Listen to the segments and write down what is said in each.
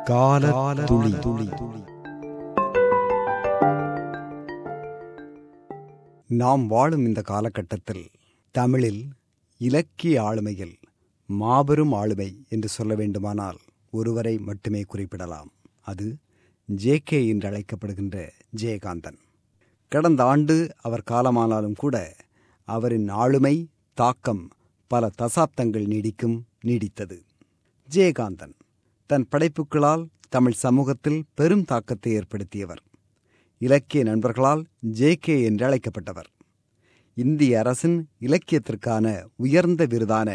கால துளி துளி நாம் வாழும் இந்த காலகட்டத்தில் தமிழில் இலக்கிய ஆளுமையில் மாபெரும் ஆளுமை என்று சொல்ல வேண்டுமானால் ஒருவரை மட்டுமே குறிப்பிடலாம் அது ஜே கே என்று அழைக்கப்படுகின்ற ஜெயகாந்தன் கடந்த ஆண்டு அவர் காலமானாலும் கூட அவரின் ஆளுமை தாக்கம் பல தசாப்தங்கள் நீடிக்கும் நீடித்தது ஜெயகாந்தன் தன் படைப்புகளால் தமிழ் சமூகத்தில் பெரும் தாக்கத்தை ஏற்படுத்தியவர் இலக்கிய நண்பர்களால் ஜே கே என்று அழைக்கப்பட்டவர் இந்திய அரசின் இலக்கியத்திற்கான உயர்ந்த விருதான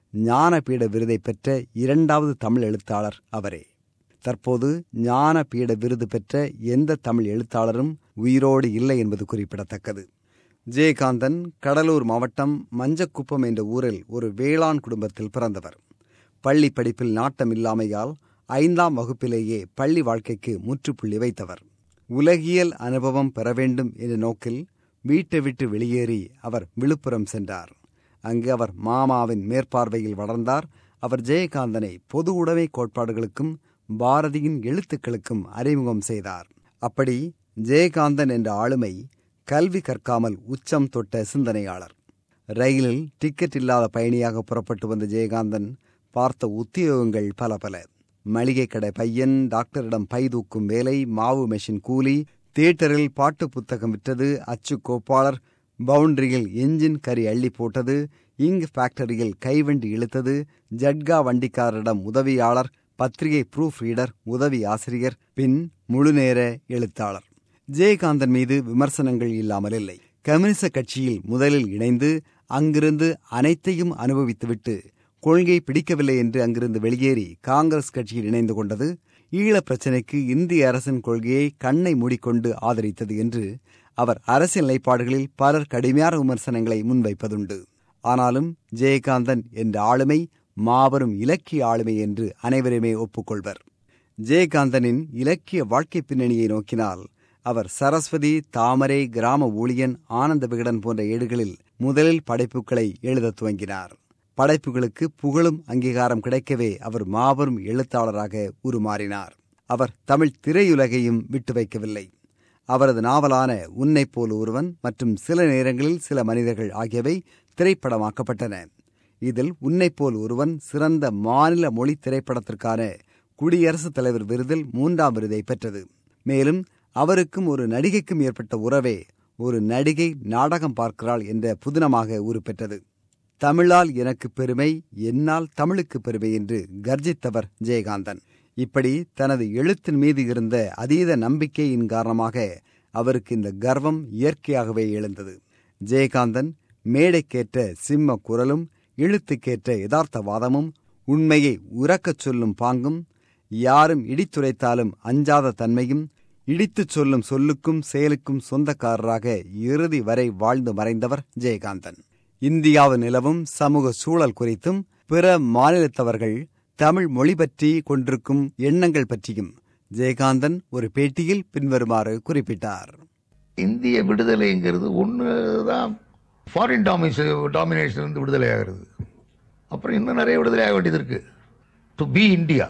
ஞானபீட விருதை பெற்ற இரண்டாவது தமிழ் எழுத்தாளர் அவரே தற்போது ஞானபீட விருது பெற்ற எந்த தமிழ் எழுத்தாளரும் உயிரோடு இல்லை என்பது குறிப்பிடத்தக்கது ஜெயகாந்தன் கடலூர் மாவட்டம் மஞ்சக்குப்பம் என்ற ஊரில் ஒரு வேளாண் குடும்பத்தில் பிறந்தவர் பள்ளி படிப்பில் நாட்டம் இல்லாமையால் ஐந்தாம் வகுப்பிலேயே பள்ளி வாழ்க்கைக்கு முற்றுப்புள்ளி வைத்தவர் உலகியல் அனுபவம் பெற வேண்டும் என்ற நோக்கில் வீட்டை விட்டு வெளியேறி அவர் விழுப்புரம் சென்றார் அங்கு அவர் மாமாவின் மேற்பார்வையில் வளர்ந்தார் அவர் ஜெயகாந்தனை பொது உடைமை கோட்பாடுகளுக்கும் பாரதியின் எழுத்துக்களுக்கும் அறிமுகம் செய்தார் அப்படி ஜெயகாந்தன் என்ற ஆளுமை கல்வி கற்காமல் உச்சம் தொட்ட சிந்தனையாளர் ரயிலில் டிக்கெட் இல்லாத பயணியாக புறப்பட்டு வந்த ஜெயகாந்தன் பார்த்த உத்தியோகங்கள் பல பல மளிகை கடை பையன் டாக்டரிடம் பை தூக்கும் வேலை மாவு மெஷின் கூலி தியேட்டரில் பாட்டு புத்தகம் விற்றது அச்சு கோப்பாளர் பவுண்டரியில் என்ஜின் கறி அள்ளி போட்டது இங்க் ஃபேக்டரியில் கைவண்டி இழுத்தது ஜட்கா வண்டிக்காரரிடம் உதவியாளர் பத்திரிகை ப்ரூஃப் ரீடர் உதவி ஆசிரியர் பின் முழுநேர எழுத்தாளர் ஜெயகாந்தன் மீது விமர்சனங்கள் இல்லாமல் இல்லை கம்யூனிச கட்சியில் முதலில் இணைந்து அங்கிருந்து அனைத்தையும் அனுபவித்துவிட்டு கொள்கை பிடிக்கவில்லை என்று அங்கிருந்து வெளியேறி காங்கிரஸ் கட்சியில் இணைந்து கொண்டது ஈழப் பிரச்சினைக்கு இந்திய அரசின் கொள்கையை கண்ணை மூடிக்கொண்டு ஆதரித்தது என்று அவர் அரசியல் நிலைப்பாடுகளில் பலர் கடுமையான விமர்சனங்களை முன்வைப்பதுண்டு ஆனாலும் ஜெயகாந்தன் என்ற ஆளுமை மாபெரும் இலக்கிய ஆளுமை என்று அனைவருமே ஒப்புக்கொள்வர் ஜெயகாந்தனின் இலக்கிய வாழ்க்கை பின்னணியை நோக்கினால் அவர் சரஸ்வதி தாமரை கிராம ஊழியன் ஆனந்த விகடன் போன்ற ஏடுகளில் முதலில் படைப்புகளை எழுதத் துவங்கினார் படைப்புகளுக்கு புகழும் அங்கீகாரம் கிடைக்கவே அவர் மாபெரும் எழுத்தாளராக உருமாறினார் அவர் தமிழ் திரையுலகையும் விட்டு வைக்கவில்லை அவரது நாவலான உன்னை போல் ஒருவன் மற்றும் சில நேரங்களில் சில மனிதர்கள் ஆகியவை திரைப்படமாக்கப்பட்டன இதில் உன்னை போல் ஒருவன் சிறந்த மாநில மொழி திரைப்படத்திற்கான குடியரசுத் தலைவர் விருதில் மூன்றாம் விருதை பெற்றது மேலும் அவருக்கும் ஒரு நடிகைக்கும் ஏற்பட்ட உறவே ஒரு நடிகை நாடகம் பார்க்கிறாள் என்ற புதினமாக உருப்பெற்றது தமிழால் எனக்கு பெருமை என்னால் தமிழுக்கு பெருமை என்று கர்ஜித்தவர் ஜெயகாந்தன் இப்படி தனது எழுத்தின் மீது இருந்த அதீத நம்பிக்கையின் காரணமாக அவருக்கு இந்த கர்வம் இயற்கையாகவே எழுந்தது ஜெயகாந்தன் மேடைக்கேற்ற சிம்ம குரலும் எழுத்துக்கேற்ற யதார்த்தவாதமும் உண்மையை உறக்கச் சொல்லும் பாங்கும் யாரும் இடித்துரைத்தாலும் அஞ்சாத தன்மையும் இடித்துச் சொல்லும் சொல்லுக்கும் செயலுக்கும் சொந்தக்காரராக இறுதி வரை வாழ்ந்து மறைந்தவர் ஜெயகாந்தன் இந்தியாவில் நிலவும் சமூக சூழல் குறித்தும் பிற மாநிலத்தவர்கள் தமிழ் மொழி பற்றி கொண்டிருக்கும் எண்ணங்கள் பற்றியும் ஜெயகாந்தன் ஒரு பேட்டியில் பின்வருமாறு குறிப்பிட்டார் இந்திய விடுதலைங்கிறது ஒன்று தான் ஃபாரின் டாமிஸ் டாமினேஷன் இருந்து விடுதலை ஆகிறது அப்புறம் இன்னும் நிறைய விடுதலை ஆக வேண்டியது இருக்கு டு பி இந்தியா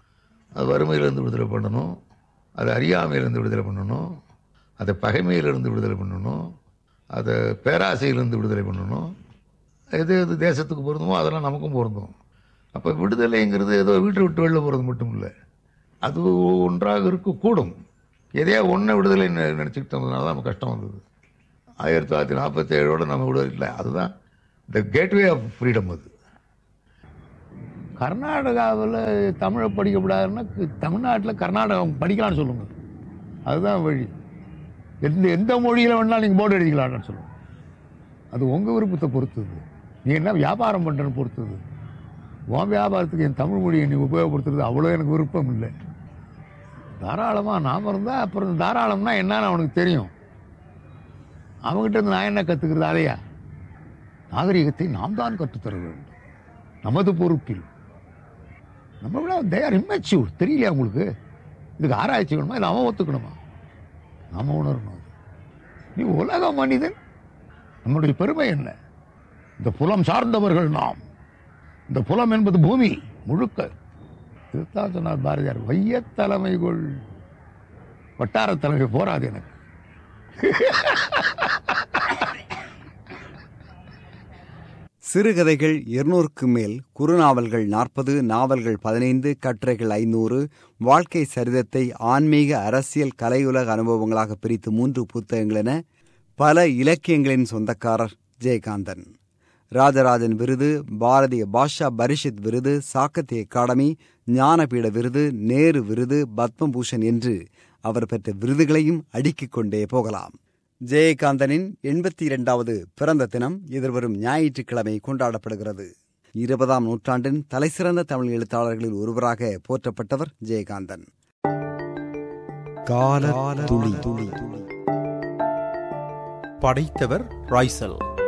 அது வறுமையிலிருந்து விடுதலை பண்ணணும் அது அறியாமையிலிருந்து விடுதலை பண்ணணும் அதை பகைமையிலிருந்து விடுதலை பண்ணணும் அதை பேராசையிலிருந்து விடுதலை பண்ணணும் எது எது தேசத்துக்கு பொருந்துமோ அதெல்லாம் நமக்கும் பொருந்தும் அப்போ விடுதலைங்கிறது ஏதோ வீட்டை விட்டு வெளில போகிறது மட்டும் இல்லை அது ஒன்றாக இருக்கக்கூடும் எதையா ஒன்றை விடுதலை நினச்சிக்கிட்டதுனால தான் நமக்கு கஷ்டம் வந்தது ஆயிரத்தி தொள்ளாயிரத்தி நாற்பத்தி ஏழோட நம்ம விடுதலை இல்லை அதுதான் த கேட்வே ஆஃப் ஃப்ரீடம் அது கர்நாடகாவில் தமிழை படிக்கக்கூடாதுன்னா தமிழ்நாட்டில் கர்நாடகம் படிக்கலாம்னு சொல்லுங்கள் அதுதான் வழி எந்த எந்த மொழியில் வேணாலும் நீங்கள் போர்டு எழுதிக்கலாம்னு சொல்லுங்கள் அது உங்கள் விருப்பத்தை பொறுத்தது நீ என்ன வியாபாரம் பண்ணுறன்னு பொறுத்தது உன் வியாபாரத்துக்கு என் தமிழ் மொழியை நீ உபயோகப்படுத்துறது அவ்வளோ எனக்கு விருப்பம் இல்லை தாராளமாக நாம் இருந்தால் அப்புறம் தாராளம்னா என்னன்னு அவனுக்கு தெரியும் அவங்ககிட்ட இருந்து நான் என்ன கற்றுக்கிறது அதையா நாகரிகத்தை நாம் தான் கற்றுத்தர வேண்டும் நமது பொறுப்பில் நம்ம விட தே ஆர் இம்மெச்சூர் தெரியலையா உங்களுக்கு இதுக்கு ஆராய்ச்சி வேணுமா இல்லை அவன் ஒத்துக்கணுமா நாம உணரணும் அது. நீ உலக மனிதன் நம்முடைய பெருமை என்ன இந்த புலம் சார்ந்தவர்கள் நாம் இந்த புலம் என்பது பூமி முழுக்க இதுதான் சொன்னார் பாரதியார் வைய தலைமைகள் வட்டார தலைமை போராது எனக்கு சிறுகதைகள் இருநூறுக்கு மேல் குறுநாவல்கள் நாற்பது நாவல்கள் பதினைந்து கட்டுரைகள் ஐநூறு வாழ்க்கை சரிதத்தை ஆன்மீக அரசியல் கலையுலக அனுபவங்களாக பிரித்து மூன்று புத்தகங்கள் என பல இலக்கியங்களின் சொந்தக்காரர் ஜெயகாந்தன் ராஜராஜன் விருது பாரதிய பாஷா பரிஷத் விருது சாகித்ய அகாடமி ஞானபீட விருது நேரு விருது பத்மபூஷன் என்று அவர் பெற்ற விருதுகளையும் அடுக்கிக் கொண்டே போகலாம் ஜெயகாந்தனின் எண்பத்தி இரண்டாவது பிறந்த தினம் எதிர்வரும் ஞாயிற்றுக்கிழமை கொண்டாடப்படுகிறது இருபதாம் நூற்றாண்டின் தலைசிறந்த தமிழ் எழுத்தாளர்களில் ஒருவராக போற்றப்பட்டவர் ஜெயகாந்தன் கால துளி படைத்தவர் ராய்சல்